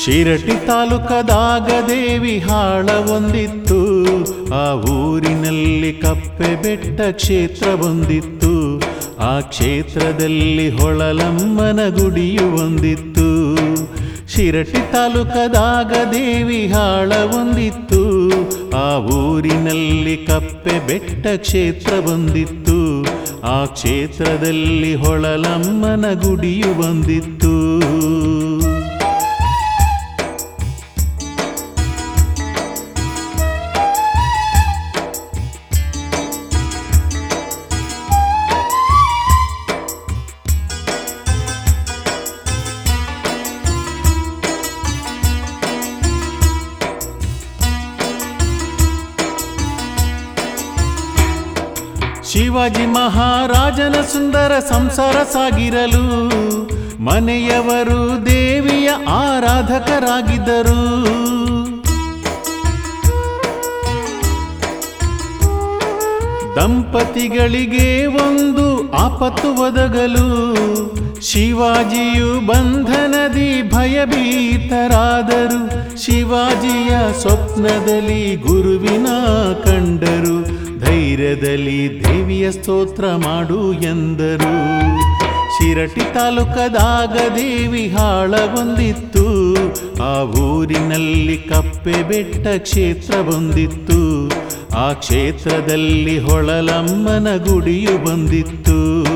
ಶಿರಟಿ ತಾಲೂಕದಾಗ ದೇವಿ ಹಾಳ ಒಂದಿತ್ತು ಆ ಊರಿನಲ್ಲಿ ಕಪ್ಪೆ ಬೆಟ್ಟ ಕ್ಷೇತ್ರ ಒಂದಿತ್ತು ಆ ಕ್ಷೇತ್ರದಲ್ಲಿ ಹೊಳಲಮ್ಮನ ಗುಡಿಯು ಒಂದಿತ್ತು ಶಿರಟಿ ತಾಲೂಕದಾಗ ದೇವಿ ಹಾಳ ಒಂದಿತ್ತು ಆ ಊರಿನಲ್ಲಿ ಕಪ್ಪೆ ಬೆಟ್ಟ ಕ್ಷೇತ್ರ ಬಂದಿತ್ತು ಆ ಕ್ಷೇತ್ರದಲ್ಲಿ ಹೊಳಲಮ್ಮನ ಗುಡಿಯು ಬಂದಿತ್ತು ಶಿವಾಜಿ ಮಹಾರಾಜನ ಸುಂದರ ಸಂಸಾರ ಸಾಗಿರಲು ಮನೆಯವರು ದೇವಿಯ ಆರಾಧಕರಾಗಿದ್ದರು ದಂಪತಿಗಳಿಗೆ ಒಂದು ಆಪತ್ತು ಒದಗಲು ಶಿವಾಜಿಯು ಬಂಧನದಿ ಭಯಭೀತರಾದರು ಶಿವಾಜಿಯ ಸ್ವಪ್ನದಲ್ಲಿ ಗುರುವಿನ ಕಂಡರು ಧೈರ್ಯದಲ್ಲಿ ದೇವಿಯ ಸ್ತೋತ್ರ ಮಾಡು ಎಂದರು ಶಿರಟಿ ತಾಲೂಕದಾಗ ದೇವಿ ಹಾಳ ಬಂದಿತ್ತು ಆ ಊರಿನಲ್ಲಿ ಕಪ್ಪೆ ಬೆಟ್ಟ ಕ್ಷೇತ್ರ ಬಂದಿತ್ತು ಆ ಕ್ಷೇತ್ರದಲ್ಲಿ ಹೊಳಲಮ್ಮನ ಗುಡಿಯು ಬಂದಿತ್ತು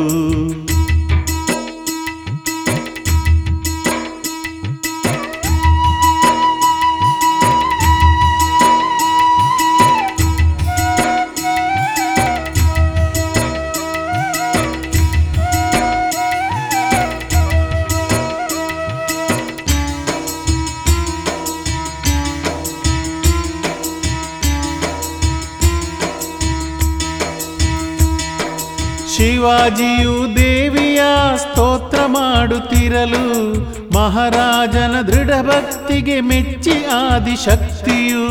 ಶಿವಾಜಿಯು ದೇವಿಯ ಸ್ತೋತ್ರ ಮಾಡುತ್ತಿರಲು ಮಹಾರಾಜನ ದೃಢ ಭಕ್ತಿಗೆ ಮೆಚ್ಚಿ ಆದಿಶಕ್ತಿಯು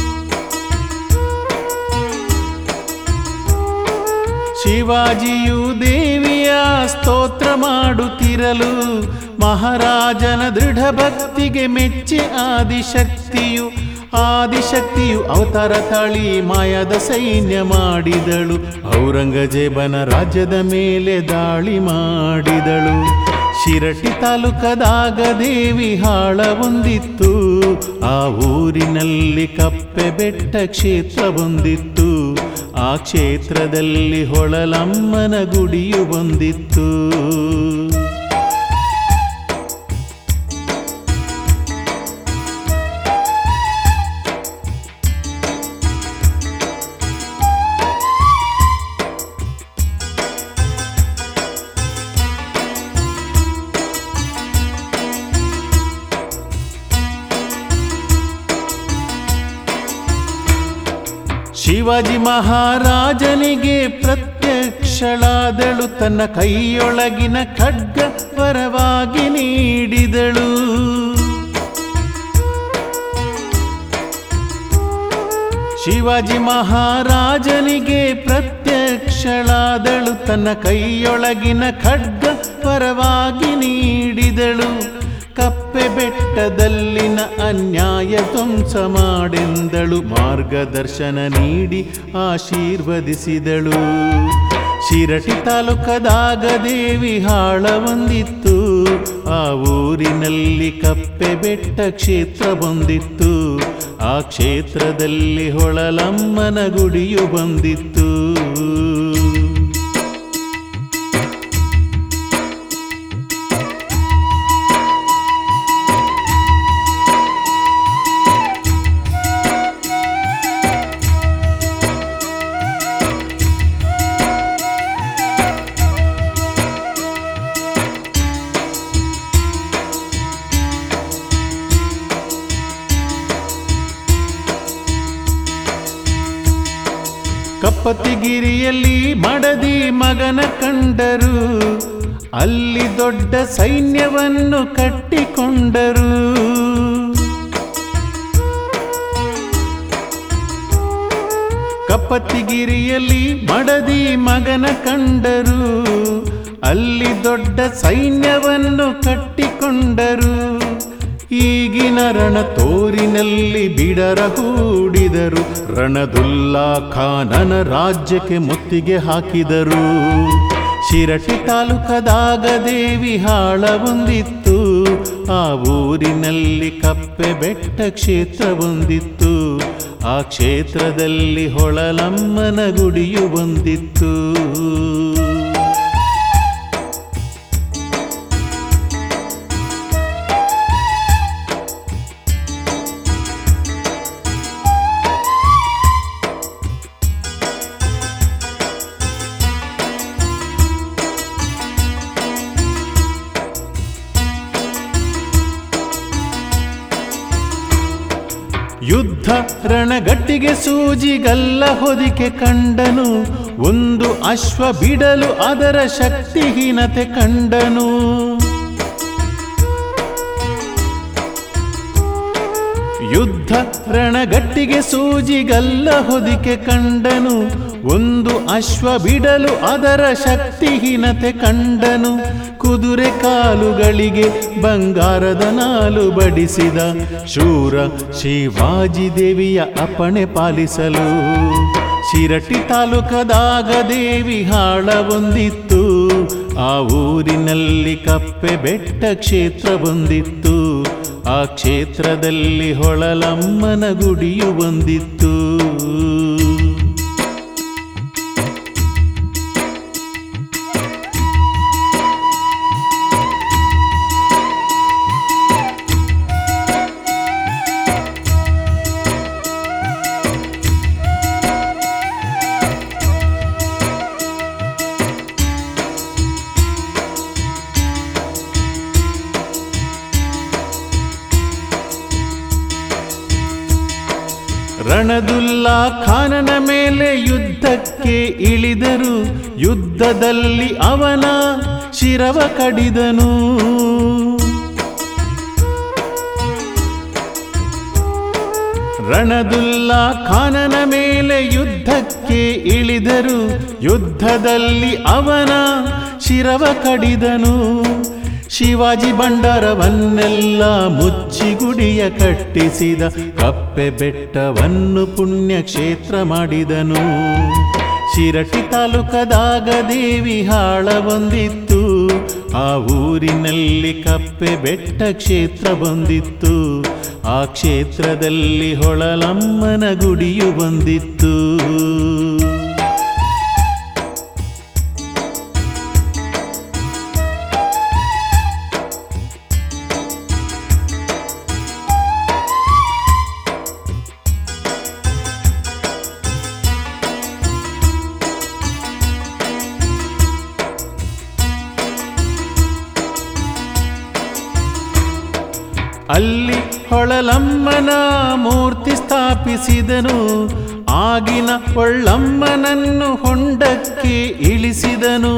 ಶಿವಾಜಿಯು ದೇವಿಯ ಸ್ತೋತ್ರ ಮಾಡುತ್ತಿರಲು ಮಹಾರಾಜನ ದೃಢ ಭಕ್ತಿಗೆ ಮೆಚ್ಚಿ ಆದಿಶಕ್ತಿಯು ಆದಿಶಕ್ತಿಯು ಅವತಾರ ತಾಳಿ ಮಾಯದ ಸೈನ್ಯ ಮಾಡಿದಳು ಔರಂಗಜೇಬನ ರಾಜ್ಯದ ಮೇಲೆ ದಾಳಿ ಮಾಡಿದಳು ಶಿರಟಿ ತಾಲೂಕದಾಗ ದೇವಿ ಹಾಳ ಹೊಂದಿತ್ತು ಆ ಊರಿನಲ್ಲಿ ಕಪ್ಪೆ ಬೆಟ್ಟ ಕ್ಷೇತ್ರ ಬಂದಿತ್ತು ಆ ಕ್ಷೇತ್ರದಲ್ಲಿ ಹೊಳಲಮ್ಮನ ಗುಡಿಯು ಬಂದಿತ್ತು ಶಿವಾಜಿ ಮಹಾರಾಜನಿಗೆ ಪ್ರತ್ಯಕ್ಷಳಾದಳು ತನ್ನ ಕೈಯೊಳಗಿನ ಖಡ್ಗ ವರವಾಗಿ ನೀಡಿದಳು ಶಿವಾಜಿ ಮಹಾರಾಜನಿಗೆ ಪ್ರತ್ಯಕ್ಷಳಾದಳು ತನ್ನ ಕೈಯೊಳಗಿನ ಖಡ್ಗ ಪರವಾಗಿ ನೀಡಿದಳು ಕಪ್ಪೆ ಬೆಟ್ಟದಲ್ಲಿನ ಅನ್ಯಾಯ ಧ್ವಂಸ ಮಾಡೆಂದಳು ಮಾರ್ಗದರ್ಶನ ನೀಡಿ ಆಶೀರ್ವದಿಸಿದಳು ಶಿರಟಿ ತಾಲೂಕದಾಗ ದೇವಿ ಹಾಳ ಬಂದಿತ್ತು ಆ ಊರಿನಲ್ಲಿ ಕಪ್ಪೆ ಬೆಟ್ಟ ಕ್ಷೇತ್ರ ಬಂದಿತ್ತು ಆ ಕ್ಷೇತ್ರದಲ್ಲಿ ಹೊಳಲಮ್ಮನ ಗುಡಿಯು ಬಂದಿತ್ತು ಕಪ್ಪತಿಗಿರಿಯಲ್ಲಿ ಮಡದಿ ಮಗನ ಕಂಡರು ಅಲ್ಲಿ ದೊಡ್ಡ ಸೈನ್ಯವನ್ನು ಕಟ್ಟಿಕೊಂಡರು ಕಪ್ಪತ್ತಿಗಿರಿಯಲ್ಲಿ ಮಡದಿ ಮಗನ ಕಂಡರು ಅಲ್ಲಿ ದೊಡ್ಡ ಸೈನ್ಯವನ್ನು ಕಟ್ಟಿಕೊಂಡರು ಈಗಿನ ರಣ ತೋರಿನಲ್ಲಿ ಬಿಡರ ಹೂಡಿದರು ರಣದುಲ್ಲಾ ಖಾನನ ರಾಜ್ಯಕ್ಕೆ ಮುತ್ತಿಗೆ ಹಾಕಿದರು ಶಿರಟಿ ತಾಲೂಕದಾಗ ದೇವಿ ಹಾಳ ಹೊಂದಿತ್ತು ಆ ಊರಿನಲ್ಲಿ ಕಪ್ಪೆ ಬೆಟ್ಟ ಕ್ಷೇತ್ರ ಹೊಂದಿತ್ತು ಆ ಕ್ಷೇತ್ರದಲ್ಲಿ ಹೊಳಲಮ್ಮನ ಗುಡಿಯು ಬಂದಿತ್ತು ಯುದ್ಧ ರಣಗಟ್ಟಿಗೆ ಸೂಜಿಗಲ್ಲ ಹೊದಿಕೆ ಕಂಡನು ಒಂದು ಅಶ್ವ ಬಿಡಲು ಅದರ ಶಕ್ತಿಹೀನತೆ ಕಂಡನು ಯುದ್ಧ ರಣಗಟ್ಟಿಗೆ ಸೂಜಿಗಲ್ಲ ಹೊದಿಕೆ ಕಂಡನು ಒಂದು ಅಶ್ವ ಬಿಡಲು ಅದರ ಶಕ್ತಿಹೀನತೆ ಕಂಡನು ಕುದುರೆ ಕಾಲುಗಳಿಗೆ ಬಂಗಾರದ ನಾಲು ಬಡಿಸಿದ ಶೂರ ಶಿವಾಜಿ ದೇವಿಯ ಅಪ್ಪಣೆ ಪಾಲಿಸಲು ಶಿರಟಿ ತಾಲೂಕದಾಗ ದೇವಿ ಹಾಳ ಹೊಂದಿತ್ತು ಆ ಊರಿನಲ್ಲಿ ಕಪ್ಪೆ ಬೆಟ್ಟ ಕ್ಷೇತ್ರ ಬಂದಿತ್ತು ಆ ಕ್ಷೇತ್ರದಲ್ಲಿ ಹೊಳಲಮ್ಮನ ಗುಡಿಯು ಬಂದಿತ್ತು ರಣದುಲ್ಲಾ ಖಾನನ ಮೇಲೆ ಯುದ್ಧಕ್ಕೆ ಇಳಿದರು ಯುದ್ಧದಲ್ಲಿ ಅವನ ಶಿರವ ಕಡಿದನು ರಣದುಲ್ಲಾ ಖಾನನ ಮೇಲೆ ಯುದ್ಧಕ್ಕೆ ಇಳಿದರು ಯುದ್ಧದಲ್ಲಿ ಅವನ ಶಿರವ ಕಡಿದನು ಶಿವಾಜಿ ಭಂಡಾರವನ್ನೆಲ್ಲ ಮುಚ್ಚಿ ಗುಡಿಯ ಕಟ್ಟಿಸಿದ ಕಪ್ಪೆ ಬೆಟ್ಟವನ್ನು ಪುಣ್ಯ ಕ್ಷೇತ್ರ ಮಾಡಿದನು ಶಿರಟಿ ತಾಲೂಕದಾಗ ದೇವಿ ಹಾಳ ಬಂದಿತ್ತು ಆ ಊರಿನಲ್ಲಿ ಕಪ್ಪೆ ಬೆಟ್ಟ ಕ್ಷೇತ್ರ ಬಂದಿತ್ತು ಆ ಕ್ಷೇತ್ರದಲ್ಲಿ ಹೊಳಲಮ್ಮನ ಗುಡಿಯು ಬಂದಿತ್ತು ಅಲ್ಲಿ ಹೊಳಲಮ್ಮನ ಮೂರ್ತಿ ಸ್ಥಾಪಿಸಿದನು ಆಗಿನ ಹೊಳ್ಳಮ್ಮನನ್ನು ಹೊಂಡಕ್ಕೆ ಇಳಿಸಿದನು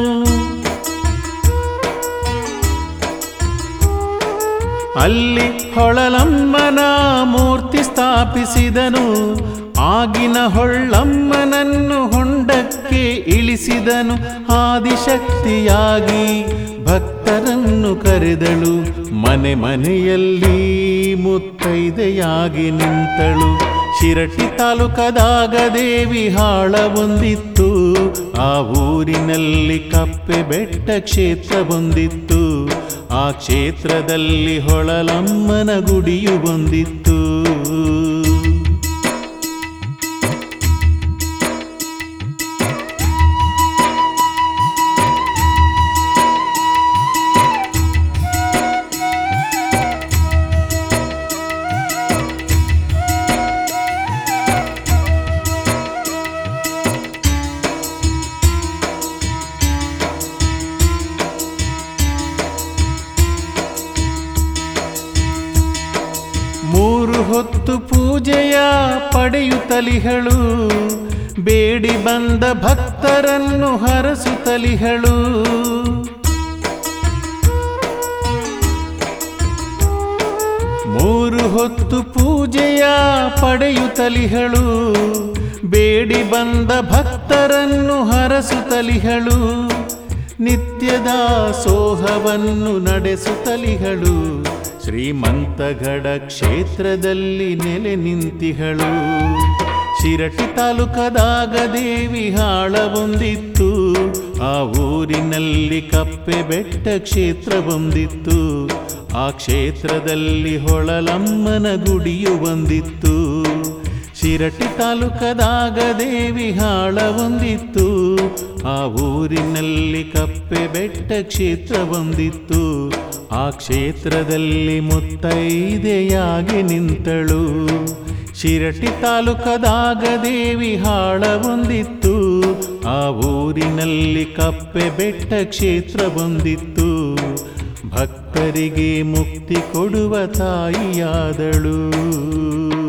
ಅಲ್ಲಿ ಹೊಳಲಮ್ಮನ ಮೂರ್ತಿ ಸ್ಥಾಪಿಸಿದನು ಆಗಿನ ಹೊಳ್ಳಮ್ಮನನ್ನು ಹೊಂಡಕ್ಕೆ ಇಳಿಸಿದನು ಆದಿಶಕ್ತಿಯಾಗಿ ಭಕ್ತರನ್ನು ಕರೆದಳು ಮನೆ ಮನೆಯಲ್ಲಿ ಮುತ್ತೈದೆಯಾಗಿ ನಿಂತಳು ಶಿರಟಿ ತಾಲೂಕದಾಗ ದೇವಿ ಹಾಳ ಹೊಂದಿತ್ತು ಆ ಊರಿನಲ್ಲಿ ಕಪ್ಪೆ ಬೆಟ್ಟ ಕ್ಷೇತ್ರ ಬಂದಿತ್ತು ಆ ಕ್ಷೇತ್ರದಲ್ಲಿ ಹೊಳಲಮ್ಮನ ಗುಡಿಯು ಬಂದಿತ್ತು ಮೂರು ಹೊತ್ತು ಪೂಜೆಯ ಪಡೆಯುತ್ತಲಿಹಳು ಬೇಡಿ ಬಂದ ಭಕ್ತರನ್ನು ಹರಸುತ್ತಲಿಹಳು ಮೂರು ಹೊತ್ತು ಪೂಜೆಯ ಪಡೆಯುತ್ತಲಿಹಳು ಬೇಡಿ ಬಂದ ಭಕ್ತರನ್ನು ಹರಸುತ್ತಲಿಹಳು ನಿತ್ಯದ ಸೋಹವನ್ನು ನಡೆಸುತ್ತಲಿಹಳು ಶ್ರೀಮಂತಗಡ ಕ್ಷೇತ್ರದಲ್ಲಿ ನೆಲೆ ನಿಂತಿಹಳು ಶಿರಟಿ ತಾಲೂಕದಾಗ ದೇವಿ ಹಾಳ ಹೊಂದಿತ್ತು ಆ ಊರಿನಲ್ಲಿ ಕಪ್ಪೆ ಬೆಟ್ಟ ಕ್ಷೇತ್ರ ಬಂದಿತ್ತು ಆ ಕ್ಷೇತ್ರದಲ್ಲಿ ಹೊಳಲಮ್ಮನ ಗುಡಿಯು ಬಂದಿತ್ತು ಶಿರಟಿ ತಾಲೂಕದಾಗ ದೇವಿ ಹಾಳ ಹೊಂದಿತ್ತು ಆ ಊರಿನಲ್ಲಿ ಕಪ್ಪೆ ಬೆಟ್ಟ ಕ್ಷೇತ್ರ ಬಂದಿತ್ತು ಆ ಕ್ಷೇತ್ರದಲ್ಲಿ ಮುತ್ತೈದೆಯಾಗಿ ನಿಂತಳು ಶಿರಟಿ ತಾಲೂಕದಾಗ ದೇವಿ ಹಾಳ ಹೊಂದಿತ್ತು ಆ ಊರಿನಲ್ಲಿ ಕಪ್ಪೆ ಬೆಟ್ಟ ಕ್ಷೇತ್ರ ಬಂದಿತ್ತು ಭಕ್ತರಿಗೆ ಮುಕ್ತಿ ಕೊಡುವ ತಾಯಿಯಾದಳು